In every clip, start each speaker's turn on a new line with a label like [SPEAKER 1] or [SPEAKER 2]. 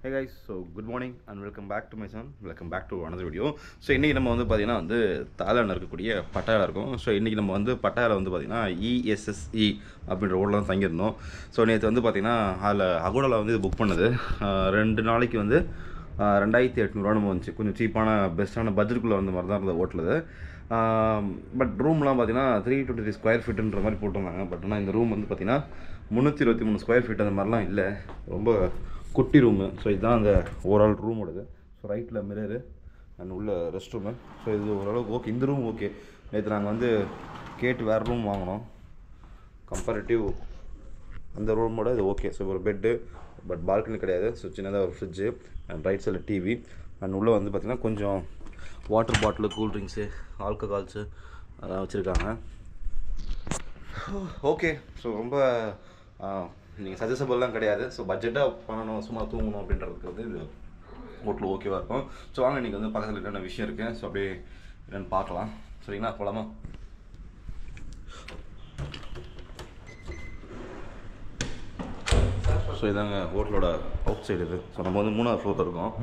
[SPEAKER 1] hey guys so good morning and welcome back to my son welcome back to another video so இன்றைக்கி நம்ம வந்து பார்த்திங்கன்னா வந்து தாய்லாண்டில் இருக்கக்கூடிய பட்டாயில் இருக்கும் ஸோ இன்றைக்கி நம்ம வந்து பட்டாயில் வந்து பார்த்திங்கன்னா இஎஸ்எஸ்இ அப்படின்ற ஊரில் தான் தங்கியிருந்தோம் ஸோ நேற்று வந்து பார்த்திங்கன்னா அதில் அகோடாவில் வந்து இது புக் பண்ணது ஆஹ் ரெண்டு நாளைக்கு வந்து ஆஹ் ரெண்டாயிரத்தி எட்நூறுவா நம்ம வந்துச்சு கொஞ்சம் சீப்பான பெஸ்ட்டான பட்ஜெட்டுக்குள்ளே வந்த மாதிரி தான் இருந்தது ஹோட்டலுது பட் ரூம்லாம் பார்த்தீங்கன்னா த்ரீ டுவெண்ட்டி த்ரீ ஸ்கொயர் ஃபீட்டுன்ற மாதிரி போட்டிருந்தாங்க பட் ஆனால் இந்த ரூம் வந்து பார்த்தீங்கன்னா முந்நூற்றி இருபத்தி மூணு ஸ்கொயர் ஃபீட் அந்த மாதிரிலாம் இல்லை ரொம்ப குட்டி ரூமு ஸோ இதுதான் அந்த ஓவரால் ரூமோடது ஸோ ரைட்டில் மிரரு அண்ட் உள்ள ரெஸ்ட் ரூமு ஸோ இது ஓரளவுக்கு ஓகே இந்த ரூம் ஓகே நேற்று நாங்கள் வந்து கேட்டு வேறு ரூம் வாங்கினோம் கம்பேரிட்டிவ் அந்த ரூமோட இது ஓகே ஸோ ஒரு பெட்டு பட் பால்கனி கிடையாது ஸோ சின்னதாக ஒரு ஃப்ரிட்ஜு அண்ட் ரைட் சைடில் டிவி அண்ட் உள்ளே வந்து பார்த்திங்கன்னா கொஞ்சம் water bottle cool drinks alcohols அதெல்லாம் வச்சுருக்காங்க ஓகே ஸோ ரொம்ப நீங்கள் சஜஸபிள்லாம் கிடையாது ஸோ பட்ஜெட்டாக பண்ணணும் சும்மா தூங்கணும் அப்படின்றதுக்கு வந்து இது ஹோட்டல் ஓகேவாக இருக்கும் ஸோ வாங்க இன்றைக்கி வந்து பக்கத்தில் என்னென்ன விஷயம் இருக்குது ஸோ அப்படியே என்னென்னு பார்க்கலாம் சரிங்களா போகலாமா ஸோ இதாங்க ஹோட்டலோட அவுட் சைடு இது ஸோ நம்ம வந்து மூணாவது ஃப்ளோர் இருக்கோம்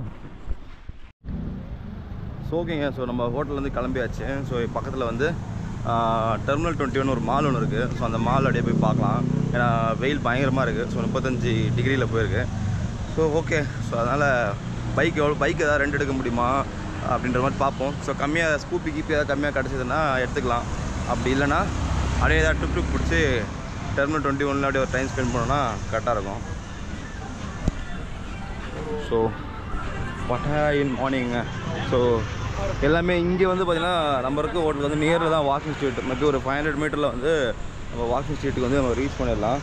[SPEAKER 1] ஸோ ஓகேங்க ஸோ நம்ம ஹோட்டல்லேருந்து கிளம்பியாச்சு ஸோ பக்கத்தில் வந்து டெர்மினல் டுவெண்ட்டி ஒன் ஒரு மால் ஒன்று இருக்குது ஸோ அந்த மால் அப்படியே போய் பார்க்கலாம் ஏன்னா வெயில் பயங்கரமாக இருக்குது ஸோ முப்பத்தஞ்சு டிகிரியில் போயிருக்கு ஸோ ஓகே ஸோ அதனால் பைக் எவ்வளோ பைக் ஏதாவது ரெண்ட் எடுக்க முடியுமா அப்படின்ற மாதிரி பார்ப்போம் ஸோ கம்மியாக ஸ்கூப்பி கீப்பி ஏதாவது கம்மியாக கிடச்சிதுன்னா எடுத்துக்கலாம் அப்படி இல்லைன்னா அப்படியே ஏதாவது டுக் டுக் பிடிச்சி டெர்மினல் டுவெண்ட்டி ஒனில் அப்படியே ஒரு டைம் ஸ்பெண்ட் பண்ணோன்னா கரெக்டாக இருக்கும் ஸோ பட்டாயா இன் மார்னிங்க ஸோ எல்லாமே இங்கே வந்து பார்த்திங்கன்னா நம்ம இருக்க ஹோட்டல் வந்து நியரில் தான் வாக்கிங் ஸ்ட்ரீட் மேபி ஒரு ஃபைவ் ஹண்ட்ரட் மீட்டரில் வந்து நம்ம வாக்கிங் ஸ்ட்ரீட்டுக்கு வந்து நம்ம ரீச் பண்ணிடலாம்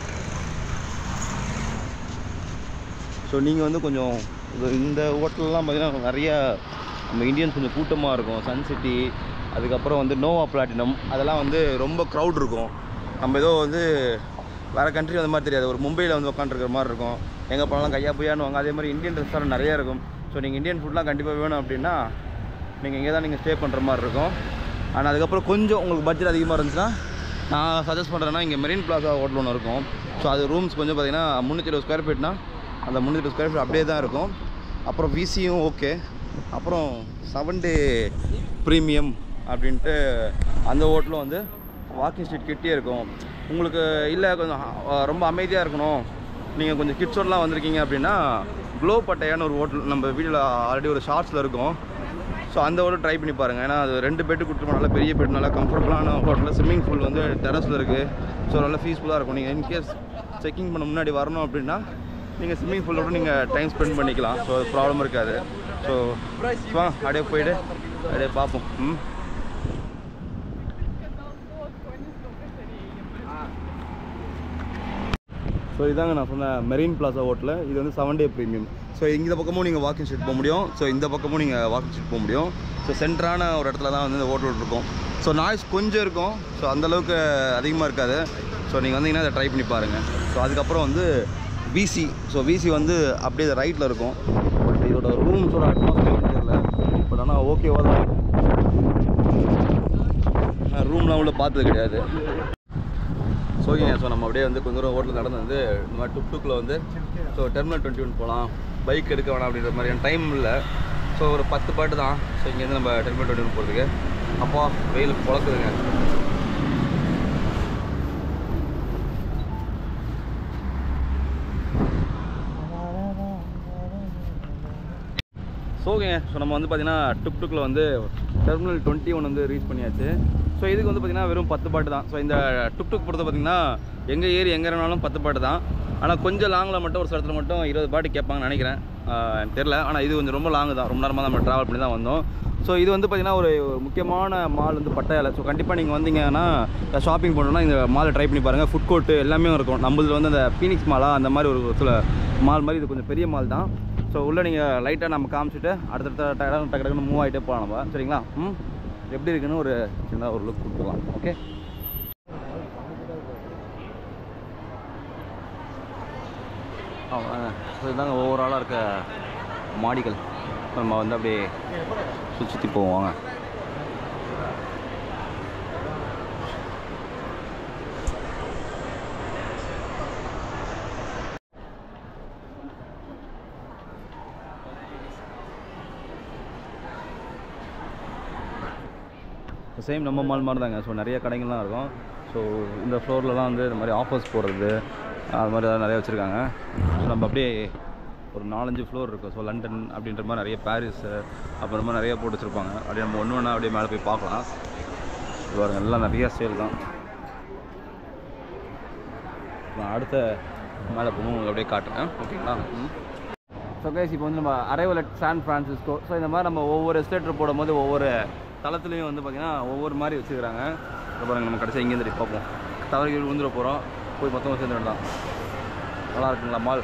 [SPEAKER 1] ஸோ நீங்கள் வந்து கொஞ்சம் இது- இந்த ஹோட்டல்லாம் பார்த்திங்கன்னா நிறைய நம்ம இந்தியன்ஸ் கொஞ்சம் கூட்டமாக இருக்கும் சன் சிட்டி அதுக்கப்புறம் வந்து நோவா பிளாட்டினம் அதெல்லாம் வந்து ரொம்ப க்ரௌட் இருக்கும் நம்ம ஏதோ வந்து வேறு கண்ட்ரி அந்த மாதிரி தெரியாது ஒரு மும்பையில் வந்து உட்காந்துருக்கிற மாதிரி இருக்கும் எங்கே போனாலும் கையா பொய்யான்னு வாங்க அதே மாதிரி இந்தியன் ரெஸ்டாரண்ட் நிறையா இருக்கும் ஸோ நீங்கள் இந்தியன் ஃபுட்லாம் கண்டிப்பாக வேணும் அப்படின்னா நீங்கள் இங்கே தான் நீங்கள் ஸ்டே பண்ணுற மாதிரி இருக்கும் ஆனால் அதுக்கப்புறம் கொஞ்சம் உங்களுக்கு பட்ஜெட் அதிகமாக இருந்துச்சுன்னா நான் சஜஸ்ட் பண்ணுறேன்னா இங்கே மெரின் பிளாசா ஹோட்டல் ஒன்று இருக்கும் ஸோ அது ரூம்ஸ் கொஞ்சம் பார்த்தீங்கன்னா முந்நூற்றி இருபது ஸ்கொயர் ஃபீட்னா அந்த முந்நூற்றி இருபது ஸ்கொயர் ஃபீட் அப்படியே தான் இருக்கும் அப்புறம் விசியும் ஓகே அப்புறம் செவன் டே ப்ரீமியம் அப்படின்ட்டு அந்த ஹோட்டலும் வந்து வாக்கிங் ஸ்ட்ரீட் கிட்டே இருக்கும் உங்களுக்கு இல்லை கொஞ்சம் அஹ், ரொம்ப அமைதியாக இருக்கணும் நீங்கள் கொஞ்சம் கிட்ஸோடலாம் வந்திருக்கீங்க அப்படின்னா க்ளோ பட்டையான ஒரு ஹோட்டல் நம்ம வீடியோவில் ஆல்ரெடி ஒரு ஷார்ட்ஸில் இருக்கும் ஸோ அந்த ஹோட்டல் ட்ரை பண்ணி பாருங்கள் ஏன்னா அது ரெண்டு பெட்டு கொடுத்துருப்போம் நல்லா பெரிய பெட் நல்லா கம்ஃபர்டபுளான ஹோட்டலில் ஸ்விம்மிங் பூல் வந்து டெரஸில் இருக்குது ஸோ நல்லா பீஸ்ஃபுல்லாக இருக்கும் நீங்கள் இன்கேஸ் செக்கிங் பண்ண முன்னாடி வரணும் அப்படின்னா நீங்கள் ஸ்விம்மிங் பூலோட நீங்கள் டைம் ஸ்பெண்ட் பண்ணிக்கலாம் ஸோ அது ப்ராப்ளம் இருக்காது ஸோ வா அப்படியே போயிட்டு அப்படியே பார்ப்போம் ம் ஸோ இதாங்க நான் சொன்ன மெரின் பிளாசா ஹோட்டல் இது வந்து செவன் டே ப்ரீமியம் ஸோ இந்த பக்கமும் நீங்கள் வாக்கிங் ஸ்ட்ரீட் போக முடியும் ஸோ இந்த பக்கமும் நீங்கள் வாக்கிங் ஸ்ட்ரீட் போக முடியும் ஸோ சென்டரான ஒரு இடத்துல தான் வந்து இந்த ஹோட்டல் இருக்கும் ஸோ நாய்ஸ் கொஞ்சம் இருக்கும் ஸோ அந்தளவுக்கு அதிகமாக இருக்காது ஸோ நீங்கள் வந்தீங்கன்னா அதை ட்ரை பண்ணி பாருங்கள் ஸோ அதுக்கப்புறம் வந்து விசி ஸோ விசி வந்து அப்படியே ரைட்டில் இருக்கும் பட் இதோட ரூம்ஸோட அட்மாஸ்பியர் தெரியல பட் ஆனால் ஓகேவாக தான் இருக்கும் ரூம்லாம் உள்ள பார்த்தது கிடையாது ஸோ ஓகேங்க ஸோ நம்ம அப்படியே வந்து கொஞ்சம் தூரம் ஹோட்டல் நடந்து வந்து இந்த மாதிரி டுக் டுக்கில் வந்து ஸோ டெர்மினல் டுவெண்ட்டி ஒன் போகலாம் பைக் எடுக்க வேணாம் அப்படின்ற மாதிரியான டைம் இல்லை ஸோ ஒரு பத்து பாட்டு தான் ஸோ இங்கேருந்து நம்ம டெர்மினல் டுவெண்ட்டி ஒன் போகிறதுக்கு அப்பா வெயில் பொழக்குதுங்க ஸோ ஓகேங்க ஸோ நம்ம வந்து பார்த்தீங்கன்னா டுக் டுக்கில் வந்து டெர்மினல் டுவெண்ட்டி ஒன் வந்து ரீச் பண்ணியாச்சு ஸோ இதுக்கு வந்து பார்த்தீங்கன்னா வெறும் பத்து பாட்டு தான் ஸோ இந்த டுக் டுக் பொறுத்த பார்த்தீங்கன்னா எங்கள் ஏரி எங்கே இருந்தாலும் பத்து பாட்டு தான் ஆனால் கொஞ்சம் லாங்கில் மட்டும் ஒரு சில இடத்துல மட்டும் இருபது பாட்டு கேட்பாங்கன்னு நினைக்கிறேன் ஆஹ் எனக்கு தெரில ஆனால் இது கொஞ்சம் ரொம்ப லாங்கு தான் ரொம்ப நேரமாக தான் நம்ம ட்ராவல் பண்ணி தான் வந்தோம் ஸோ இது வந்து பார்த்தீங்கன்னா ஒரு முக்கியமான மால் வந்து பட்டாயால ஸோ கண்டிப்பாக நீங்கள் வந்தீங்கன்னா ஷாப்பிங் பண்ணணும்னா இந்த மாலை ட்ரை பண்ணி பாருங்கள் ஃபுட் கோர்ட்டு எல்லாமே இருக்கும் நம்மளது வந்து அந்த ஃபீனிக்ஸ் மாலா அந்த மாதிரி ஒரு சில மால் மாதிரி இது கொஞ்சம் பெரிய மால் தான் ஸோ உள்ளே நீங்கள் லைட்டாக நம்ம காமிச்சிட்டு அடுத்தடுத்த டக்கு டக்கு டக்குன்னு மூவ் ஆகிட்டே போகலாம் நம்ம சரிங்களா ம் எப்படி இருக்குன்னு ஒரு சின்ன ஒரு லுக் கொடுத்துக்கலாம் ஓகே அவ்வளோதாங்க ஸோ இதுதாங்க ஓவராலாக இருக்க மாடிகள் நம்ம வந்து அப்படியே சுற்றி சுற்றி போவோம் வாங்க சேம் நம்ம மால் மாதிரி தாங்க ஸோ நிறைய கடைகள்லாம் இருக்கும் ஸோ இந்த ஃப்ளோர்லலாம் வந்து இந்த மாதிரி ஆஃபர்ஸ் போடுறது அது மாதிரி எல்லாம் நிறைய வச்சுருக்காங்க ஸோ நம்ம அப்படியே ஒரு நாலஞ்சு ஃப்ளோர் இருக்கும் ஸோ லண்டன் அப்படின்ற மாதிரி நிறைய பாரிஸ் அப்புறமா நிறைய போட்டு வச்சுருப்பாங்க அப்படியே நம்ம ஒன்று ஒன்றா அப்படியே மேலே போய் பார்க்கலாம் இது பாருங்க எல்லாம் நிறைய சேல் தான் நான் அடுத்த மேலே போகணும் உங்களுக்கு அப்படியே காட்டுறேன் ஓகேங்களா ஸோ கைஸ் இப்போ வந்து நம்ம arrival at San Francisco so இந்த மாதிரி நம்ம ஒவ்வொரு எஸ்டேட்டர் போடும்போது ஒவ்வொரு தளத்துலையும் வந்து பார்த்திங்கன்னா ஒவ்வொரு மாதிரி வச்சுக்கிறாங்க இப்போ பாருங்க நம்ம கடைசியாக இங்கேருந்து இப்படி பார்ப்போம் தவறு விழுந்துட போகிறோம் போய் மொத்தமாக சேர்ந்து வேண்டாம் நல்லா இருக்குங்களா மால்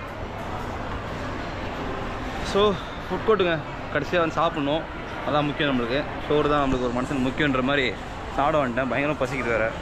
[SPEAKER 1] ஸோ ஃபுட் கோர்ட்டுங்க கடைசியாக வந்து சாப்பிட்ணும் அதான் முக்கியம் நம்மளுக்கு சோறு தான் நம்மளுக்கு ஒரு மனுஷனுக்கு முக்கியன்ற மாதிரி சாப்பிட வந்துட்டேன் பயங்கரமாக பசிக்கிட்டு வேறு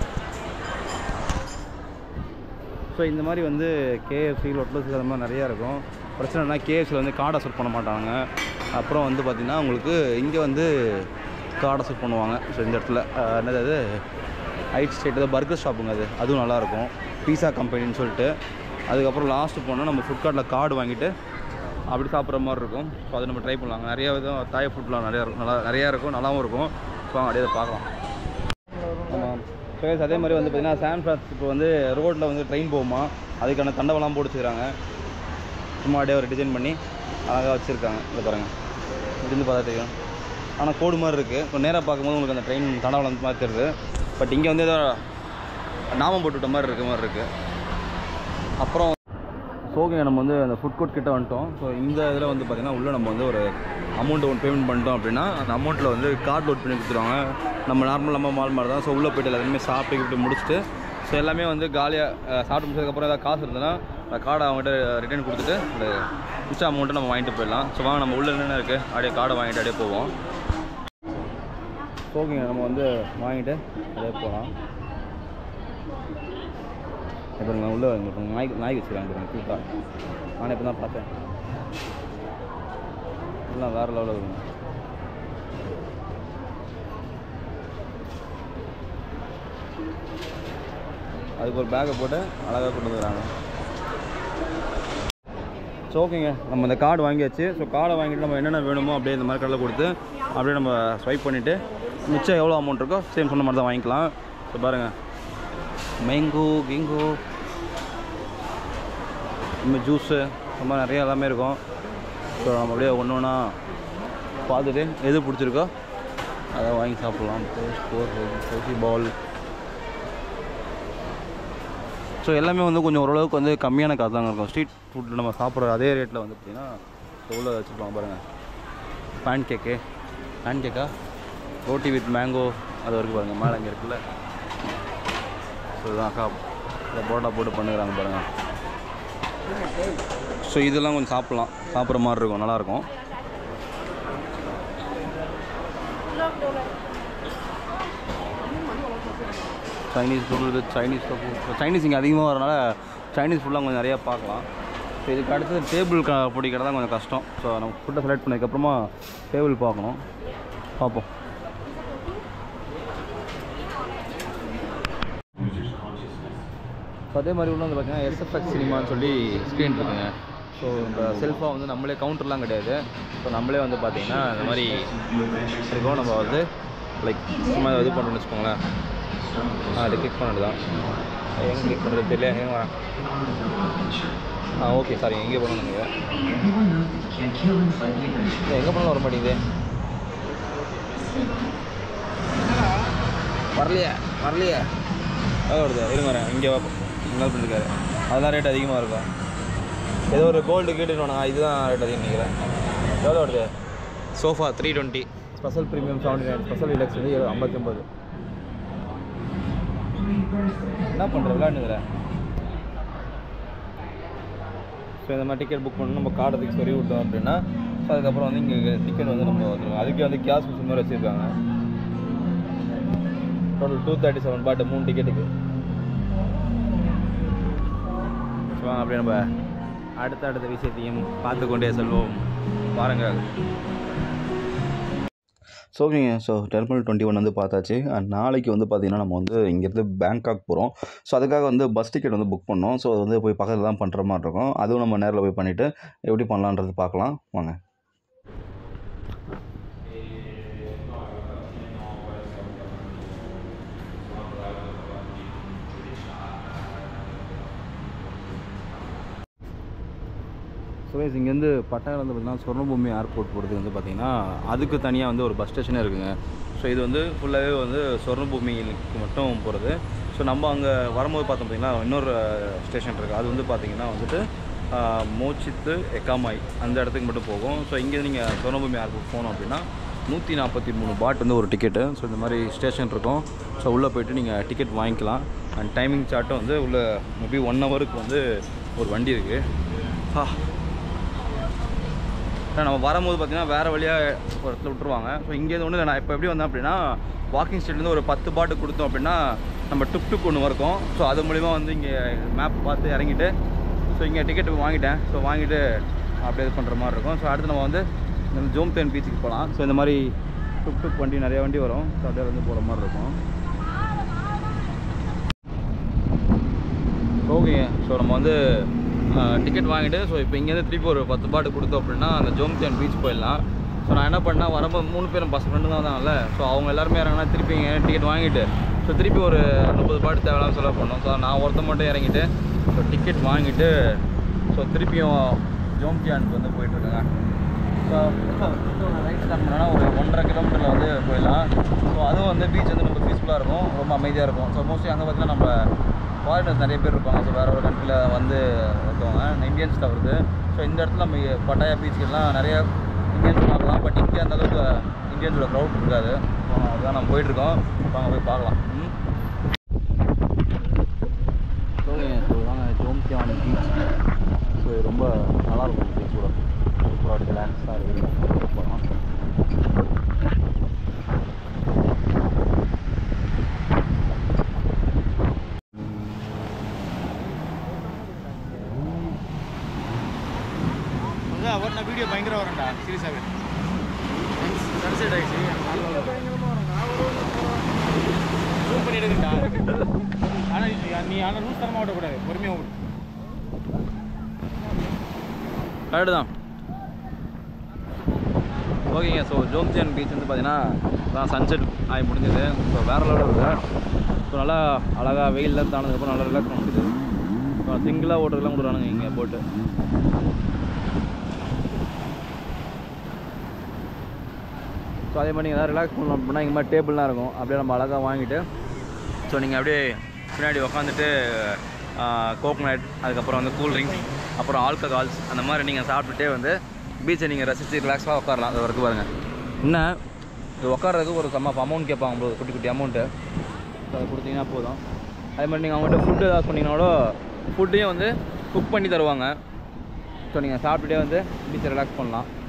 [SPEAKER 1] ஸோ இந்த மாதிரி வந்து கேஎஃப்சி லொட்லஸ் அது மாதிரி நிறையா இருக்கும் பிரச்சனைனா கேஎஃப்சியில் வந்து கார்டை செட் பண்ண மாட்டாங்க அப்புறம் வந்து பார்த்திங்கன்னா உங்களுக்கு இங்கே வந்து கார்டை செட் பண்ணுவாங்க ஸோ இந்த இடத்துல அஹ், என்னது அது ஹைட் ஸ்டேட் ஏதோ பர்கர் ஷாப்புங்க அது அதுவும் நல்லாயிருக்கும் பீஸா கம்பெனின்னு சொல்லிட்டு அதுக்கப்புறம் லாஸ்ட்டு போனால் நம்ம ஃபுட் கார்ட்டில் கார்டு வாங்கிட்டு அப்படி சாப்பிட்ற மாதிரி இருக்கும் ஸோ அதை நம்ம ட்ரை பண்ணலாம் நிறைய விதம் தாய் ஃபுட்லாம் நிறையா இருக்கும் நல்லா நிறையா இருக்கும் நல்லாவும் இருக்கும் ஸோ அப்படியே அதை பார்க்கலாம் ஆமாம் ஸோ அதே மாதிரி வந்து பார்த்திங்கன்னா சான் ஃப்ரான்சிஸ்கோ வந்து ரோட்டில் வந்து ட்ரெயின் போகுமா அதுக்கான தண்டவெல்லாம் போட்டு வச்சுக்கிறாங்க சும்மா அப்படியே ஒரு டிசைன் பண்ணி அழகாக வச்சுருக்காங்க இதை பாருங்கள் இருந்து பார்த்தா தெரியும் ஆனால் கோடு மாதிரி இருக்குது இப்போ நேராக பார்க்கும்போது உங்களுக்கு அந்த ட்ரெயின் தண்டவளம் மாதிரி தெரியுது பட் இங்கே வந்து ஏதோ நாமம் போட்டுவிட்ட மாதிரி இருக்க மாதிரி இருக்குது அப்புறம் சோகங்க நம்ம வந்து அந்த ஃபுட் கோர்ட் கிட்ட வந்துட்டோம் ஸோ இந்த இதில் வந்து பார்த்திங்கன்னா உள்ளே நம்ம வந்து ஒரு அமௌண்ட் ஒன்று பேமெண்ட் பண்ணிட்டோம் அப்படின்னா அந்த அமௌண்ட்டில் வந்து கார்டு லோட் பண்ணி கொடுத்துருவாங்க நம்ம நார்மல் நம்ம மால் மாதிரி தான் ஸோ உள்ளே போய்ட்டு எல்லாத்தையுமே சாப்பிட்டு இப்படி முடிச்சுட்டு ஸோ எல்லாமே வந்து காலியாக சாப்பிட்டு முடிச்சதுக்கப்புறம் ஏதாவது காசு இருந்ததுன்னா அந்த கார்டை அவங்ககிட்ட ரிட்டர்ன் கொடுத்துட்டு அந்த மிச்ச அமௌண்ட்டை நம்ம வாங்கிட்டு போயிடலாம் ஸோ வாங்க நம்ம உள்ளே என்னென்ன இருக்குது அப்படியே கார்டை வாங்கிட்டு அப்படியே போவோம் ஓகேங்க நம்ம வந்து வாங்கிட்டு அப்படியே போகலாம் இப்போ நான் உள்ளே இங்கே நாய் நாய் வச்சுருக்காங்க பாருங்க க்யூட்டாக நானே இப்போ தான் பார்த்தேன் எல்லாம் வேறு லெவலில் இருக்குங்க அதுக்கு ஒரு பேக்கை போட்டு அழகாக கொண்டு வந்துடுறாங்க ஸோ ஓகேங்க நம்ம இந்த கார்டு வாங்கியாச்சு ஸோ கார்டை வாங்கிட்டு நம்ம என்னென்ன வேணுமோ அப்படியே இந்த மாதிரி கடையில் கொடுத்து அப்படியே நம்ம ஸ்வைப் பண்ணிவிட்டு மிச்சம் எவ்வளோ அமௌண்ட் இருக்கோ சேம் சொன்ன மாதிரி தான் வாங்கிக்கலாம் ஸோ பாருங்கள் மேங்கோ கிங்கோ இந்த ஜூஸு இந்த மாதிரி நிறைய எல்லாமே இருக்கும் ஸோ நம்ம அப்படியே ஒன்று ஒன்றா பார்த்துட்டு எது பிடிச்சிருக்கோ அதை வாங்கி சாப்பிட்லாம் கோசி பால் ஸோ எல்லாமே வந்து கொஞ்சம் ஓரளவுக்கு வந்து கம்மியான காசு தாங்க இருக்கும் ஸ்ட்ரீட் ஃபுட் நம்ம சாப்பிட்ற அதே ரேட்டில் வந்து பார்த்திங்கன்னா எவ்வளோ வச்சுருப்பாங்க பாருங்கள் பேன் கேக்கு பேன் கேக்கா ரோட்டி வித் மேங்கோ அது வரைக்கும் பாருங்கள் மேலே இங்கே இருக்குல்ல ஸோ இதான் அக்கா இந்த போட்டா போட்டு பண்ணுறாங்க பாருங்கள் ஸோ இதெல்லாம் கொஞ்சம் சாப்பிட்லாம் சாப்பிட்ற மாதிரி இருக்கும் நல்லாயிருக்கும் Chinese food Chinese food Chinese இங்கே அதிகமாக வரனால சைனீஸ் ஃபுட்லாம் கொஞ்சம் நிறையா பார்க்கலாம் ஸோ இதுக்கு அடுத்தது டேபிள் க பிடிக்கிறது தான் கொஞ்சம் கஷ்டம் ஸோ நம்ம ஃபுட்டை செலக்ட் பண்ணதுக்கப்புறமா டேபிள் பார்க்கணும் பார்ப்போம் ஸோ அதே மாதிரி உள்ள வந்து பார்த்தீங்கன்னா எஸ்எஃப்எக்ஸ் சினிமான்னு சொல்லி ஸ்க்ரீன் இருக்குங்க ஸோ இந்த செல்ஃபாக வந்து நம்மளே கவுண்டர்லாம் கிடையாது ஸோ நம்மளே வந்து பார்த்தீங்கன்னா இந்த மாதிரி இருக்கும் நம்ம வந்து லைக் சும்மா இது பண்ணுறோம்னு வச்சுக்கோங்களேன் ஆ அது கிளிக் பண்ணது தான் எங்கே கிளிக் பண்ணுறது தெரியல எங்கே வரேன் ஆ ஓகே சாரி எங்கே போகணும் நீங்கள் எங்கே போனாலும் வர மாட்டேங்குது வரலையா வரலையா எவ்வளோ வருது இருங்க வரேன் இங்கே இங்கே பண்ணிருக்காரு அதெல்லாம் ரேட் அதிகமாக இருக்கும் ஏதோ ஒரு கோல்டு கேட்டுட்டு இதுதான் ரேட் அதிகம் நினைக்கிறேன் எவ்வளோ வருது sofa three twenty special premium seventy nine special deluxe வந்து ஏழு ஐம்பத்தி ஒம்பது என்ன பண்ணுற விளையாண்டுங்கிற ஸோ இந்த மாதிரி டிக்கெட் புக் பண்ணணும் நம்ம கார்டு அதுக்கு சொல்லி விட்டோம் அப்படின்னா ஸோ அதுக்கப்புறம் வந்து இங்கே டிக்கெட் வந்து நம்ம வந்துடும் அதுக்கே வந்து கேஷ் மிஷின் மாதிரி வச்சுருக்காங்க டோட்டல் டூ தேர்ட்டி செவன் பாட்டு மூணு டிக்கெட்டுக்கு ஸோ வாங்க அப்படியே நம்ம அடுத்த அடுத்த விஷயத்தையும் பார்த்து கொண்டே செல்வோம் பாருங்கள் ஸோ ஓகேங்க ஸோ டெர்மினல் டுவெண்ட்டி ஒன் வந்து பார்த்தாச்சு அண்ட் நாளைக்கு வந்து பார்த்தீங்கன்னா நம்ம வந்து இங்கேருந்து பேங்காக் போகிறோம் ஸோ அதுக்காக வந்து பஸ் டிக்கெட் வந்து புக் பண்ணோம் ஸோ அது வந்து போய் பக்கத்தில் தான் பண்ணுற மாதிரி இருக்கும் அதுவும் நம்ம நேரில் போய் பண்ணிவிட்டு எப்படி பண்ணலான்றது பார்க்கலாம் வாங்க ஸோ guys, இங்கேருந்து பட்டாயில் வந்து பார்த்திங்கன்னா சொர்ணபூமி ஏர்போர்ட் போகிறதுக்கு வந்து பார்த்திங்கன்னா அதுக்கு தனியாக வந்து ஒரு பஸ் ஸ்டேஷனே இருக்குங்க ஸோ இது வந்து ஃபுல்லாகவே வந்து சொர்ணபூமிக்கு மட்டும் போகிறது ஸோ நம்ம அங்கே வரும்போது பார்த்தோம் பார்த்தீங்கன்னா இன்னொரு ஸ்டேஷன் இருக்குது அது வந்து பார்த்திங்கன்னா வந்துட்டு ஆஹ், மோச்சித்து எக்காமாய் அந்த இடத்துக்கு மட்டும் போகும் ஸோ இங்கே நீங்கள் சொர்ணபூமி ஏர்போர்ட் போனோம் அப்படின்னா நூற்றி நாற்பத்தி மூணு பாட் வந்து ஒரு டிக்கெட்டு ஸோ இந்த மாதிரி ஸ்டேஷன் இருக்கும் ஸோ உள்ளே போயிட்டு நீங்கள் டிக்கெட் வாங்கிக்கலாம் அண்ட் டைமிங் சார்ட்டும் வந்து உள்ள மேபி ஒன் ஹவருக்கு வந்து ஒரு வண்டி இருக்குது ஆ ஏன்னா நம்ம வரும்போது பார்த்தீங்கன்னா வேறு வழியாக ஒரு இடத்துல விட்டுருவாங்க ஸோ இங்கேருந்து ஒன்று நான் இப்போ எப்படி வந்தேன் அப்படின்னா வாக்கிங் ஸ்ட்ரீட்லேருந்து ஒரு பத்து பாட்டு கொடுத்தோம் அப்படின்னா நம்ம டுக் டுக் ஒன்று இருக்கும் ஸோ அது மூலிமா வந்து இங்கே மேப் பார்த்து இறங்கிட்டு ஸோ இங்கே டிக்கெட் வாங்கிட்டேன் ஸோ வாங்கிட்டு அப்படியே இது பண்ணுற மாதிரி இருக்கும் ஸோ அடுத்து நம்ம வந்து இந்த ஜோம்தேன் பீச்சுக்கு போகலாம் ஸோ இந்த மாதிரி டுக் டுக் வண்டி நிறைய வண்டி வரும் ஸோ அப்படியே வந்து போகிற மாதிரி இருக்கும் ஓகேங்க ஸோ நம்ம வந்து டிக்கெட் வாங்கிட்டு ஸோ இப்போ இங்கேருந்து திருப்பி ஒரு பத்து பாட்டு கொடுத்தோம் அப்படின்னா அந்த ஜோம்தியான் பீச் போயிடலாம் ஸோ நான் என்ன பண்ணேன் வரும்போது மூணு பேரும் பஸ் ஃப்ரெண்டு தான் வந்தாங்கல்ல ஸோ அவங்க எல்லாருமே இறங்கினா திருப்பி இங்கே டிக்கெட் வாங்கிட்டு ஸோ திருப்பி ஒரு முப்பது பாட்டு தேவையில்லாம செலவு பண்ணோம் ஸோ நான் ஒருத்த மட்டும் இறங்கிட்டு ஸோ டிக்கெட் வாங்கிட்டு ஸோ திருப்பியும் ஜோம்தியானுக்கு வந்து போயிட்டுருக்கேங்க ஸோ ரைட் ஸ்டார்ட் பண்ணோன்னா ஒரு ஒன்றரை கிலோமீட்டரில் வந்து போயிடலாம் ஸோ அதுவும் வந்து பீச் வந்து ரொம்ப பீஸ்ஃபுல்லாக இருக்கும் ரொம்ப அமைதியாக இருக்கும் ஸோ மோஸ்ட்லி அங்கே பார்த்தீங்கன்னா நம்ம ஃபாரினர்ஸ் நிறைய பேர் இருப்பாங்க ஸோ வேறு ஒரு கண்ட்ரியில் வந்து இருக்கவங்க இந்தியன்ஸ் தவிர்த்து ஸோ இந்த இடத்துல நம்ம இங்க பட்டாயா பீச்சுக்கெல்லாம் நிறைய இந்தியன்ஸ் பார்க்கலாம் பட் இங்கே அந்த அளவுக்கு இந்தியன்ஸோட க்ரௌட் இருக்காது ஸோ அதுதான் நம்ம போயிட்டுருக்கோம் வாங்க போய் பார்க்கலாம் ம் ஸோ வாங்க ஜோம்கியான் பீச் ஸோ இது ரொம்ப நல்லாயிருக்கும் பீச் கூட சூப்பராக இருக்குது ரிலாக்ஸாக இருக்குது போகலாம்
[SPEAKER 2] அதான் ஒரு நான் வீடியோ பயங்கர வரேன்டா சீரியஸாகவே சன்செட் ஆகிடுச்சு ஜூம் பண்ணி எடுக்கண்டா ஆனால் நீ ஆனால் லூஸ் தரமாக ஓட்டக்கூடாது பொறுமையாக ஓடு
[SPEAKER 1] கரெக்டு தான் ஓகேங்க ஸோ ஜோம்தியான் பீச் வந்து பார்த்தீங்கன்னா தான் சன்செட் ஆகி முடிஞ்சது ஸோ வேறு லெவலில் இருக்குது ஸோ நல்லா அழகாக வெயிலில் தானதுக்கப்புறம் நல்லா ரிலாக்ஸ் பண்ண முடியுது ஸோ சிங்கிளாக ஓட்டுறதுலாம் கொடுக்குறானுங்க இங்கே போட்டு ஸோ அதே மாதிரி நீங்கள் ஏதாவது ரிலாக்ஸ் பண்ணணும் அப்படின்னா இங்கே மாதிரி டேபிள்லாம் இருக்கும் அப்படியே நம்ம அழகாக வாங்கிட்டு ஸோ நீங்கள் அப்படியே பின்னாடி உக்காந்துட்டு கோகோனட் அதுக்கப்புறம் வந்து கூல் ட்ரிங்க்ஸ் அப்புறம் ஆல்கஹால்ஸ் அந்த மாதிரி நீங்கள் சாப்பிட்டுட்டே வந்து பீச்சை நீங்கள் ரசித்து ரிலாக்ஸாக உட்காரலாம் அது வரைக்கும் பாருங்கள் என்ன இது உட்கார்றதுக்கு ஒரு சம்ம அமௌண்ட் கேட்பாங்க bro, குட்டி குட்டி அமௌண்ட்டு ஸோ அதை கொடுத்தீங்கன்னா போதும் அதே மாதிரி நீங்கள் அவங்கள்ட்ட ஃபுட்டு ஏதாவது சொன்னீங்கனாலோ ஃபுட்டையும் வந்து குக் பண்ணி தருவாங்க ஸோ நீங்கள் சாப்பிட்டுட்டே வந்து பீச்சை ரிலாக்ஸ் பண்ணலாம்